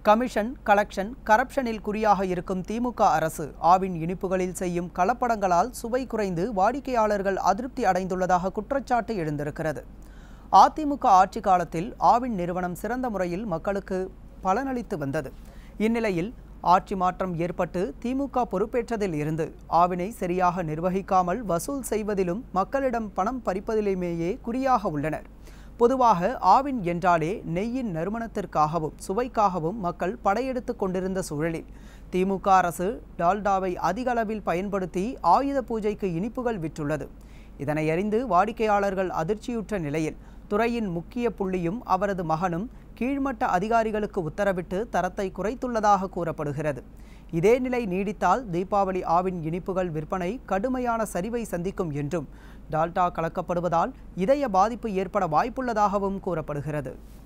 commission collection கரப்ஷனில் குறியாக இருக்கும் திமுக அரசு ஆவின் இனிப்புகளில் செய்யும் கலப்படங்களால் சுவை குறைந்து வாடிக்கையாளர்கள் அதிருப்தி அடைந்துள்ளதாக குற்றச்சாட்டு எழுந்திருக்கிறது அதிமுக ஆட்சி காலத்தில் ஆவின் நிறுவனம் சிறந்த முறையில் மக்களுக்கு பலனளித்து வந்தது இந்நிலையில் ஆட்சி மாற்றம் ஏற்பட்டு திமுக பொறுப்பேற்றதில் இருந்து ஆவினை சரியாக நிர்வகிக்காமல் வசூல் செய்வதிலும் மக்களிடம் பணம் பறிப்பதிலுமேயே குறியாக உள்ளனர் பொதுவாக ஆவின் என்றாலே நெய்யின் நறுமணத்திற்காகவும் சுவைக்காகவும் மக்கள் படையெடுத்து கொண்டிருந்த சூழலில் திமுக அரசு டால்டாவை அதிக அளவில் பயன்படுத்தி ஆயுத பூஜைக்கு இனிப்புகள் விற்றுள்ளது இதனை அறிந்து வாடிக்கையாளர்கள் அதிர்ச்சியுற்ற நிலையில் துறையின் முக்கிய புள்ளியும் அவரது மகனும் கீழ்மட்ட அதிகாரிகளுக்கு உத்தரவிட்டு தரத்தை குறைத்துள்ளதாக கூறப்படுகிறது இதே நிலை நீடித்தால் தீபாவளி ஆவின் இனிப்புகள் விற்பனை கடுமையான சரிவை சந்திக்கும் என்றும் டால்டா கலக்கப்படுவதால் இதய பாதிப்பு ஏற்பட வாய்ப்புள்ளதாகவும் கூறப்படுகிறது